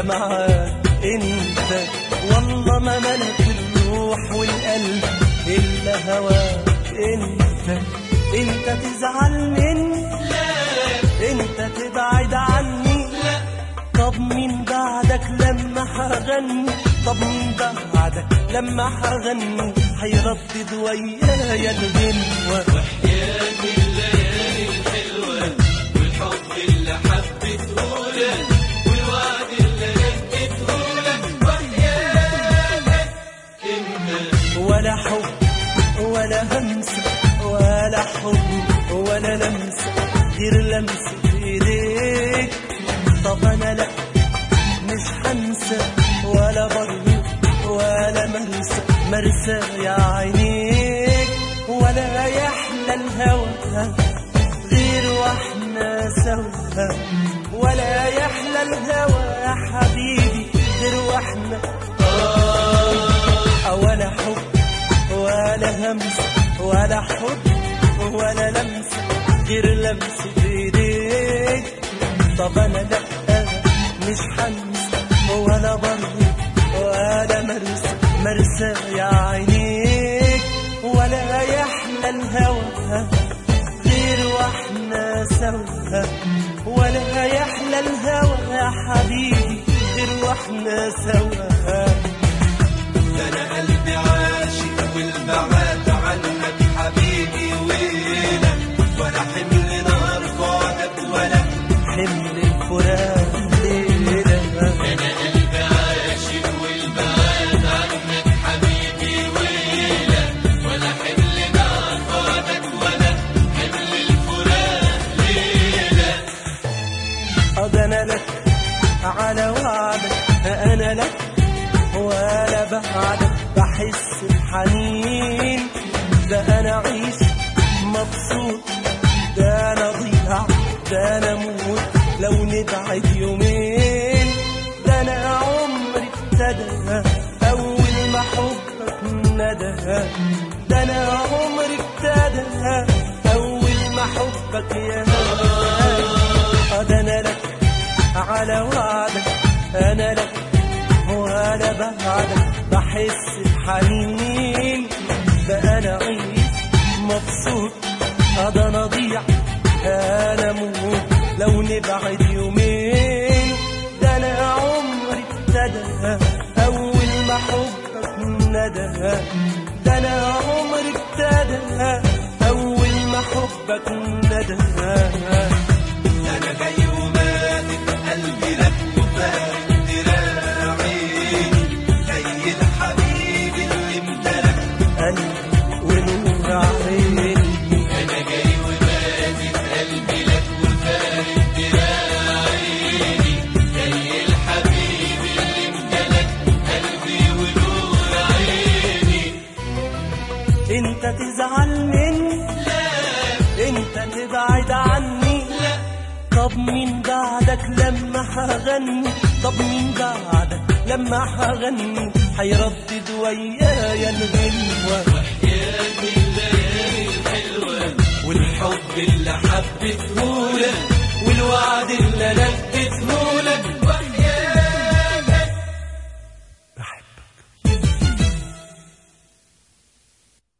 ليا معاك انت والله ما ملك الروح والقلب الا هواك انت انت تزعل مني انت تبعد عني طب مين بعدك لما هغني طب مين بعدك لما هغني هيردد ويايا الغنوة وحياة الليالي الحلوة والحب اللي حبيته لك والوعد اللي نكته لك وحياتك انت ولا حب ولا همسة ولا حب ولا لمسة غير لمسة ايديك طب انا لا مش هنسى ولا برضه ولا مرسى مرسى يا عينيك ولا يحلى الهوى غير واحنا سوا ولا يحلى الهوى يا حبيبي غير واحنا آه ولا حب ولا همس ولا حب ولا لمس غير لمس ايديك طب انا لا مش هنسى ولا برضه ولا مرسى مرسى يا عينيك ولا يحلى الهوى غير واحنا سوا ولا يحلى الهوى يا حبيبي غير واحنا سوا ده انا قلبي عاشق والبعاد عنك حبيبي ويلك ولا حمل نار بعدك ولا حمل الفراق ليلة انا قلبي عاشق والبعاد عنك حبيبي ويلك ولا حمل نار بعدك ولا حمل الفراق ليلة أض أنا لك على وعدك أنا لك ولا بعدك بحس بحنين ده أنا أعيش مبسوط ده أنا ضيع ده أنا موت لو نبعد يومين ده أنا عمري ابتدى أول ما حبك ندى ده أنا عمري ابتدى أول ما حبك يا قد انا لك على وعدك انا لك ولا بعدك بحس بحنين ده انا عيش مبسوط قد انا ضيع انا موت لو نبعد يومين ده انا عمري ابتدى اول ما حبك ندى ده انا عمري ابتدى اول ما حبك ندى انا جاي وماتت قلبي لك وفارق دراعيني جاي الحبيب اللي امتلك قلبي ونور عيني انا جاي وماتت قلبي لك وفارق دراعيني جاي الحبيب اللي امتلك قلبي ونور عيني انت تزعل مني انت تبعد عني طب مين بعدك لما هغني طب مين بعدك لما هغني هيردد ويايا الغنوة وحياة الليالي الحلوة والحب اللي حبيته لك والوعد اللي انا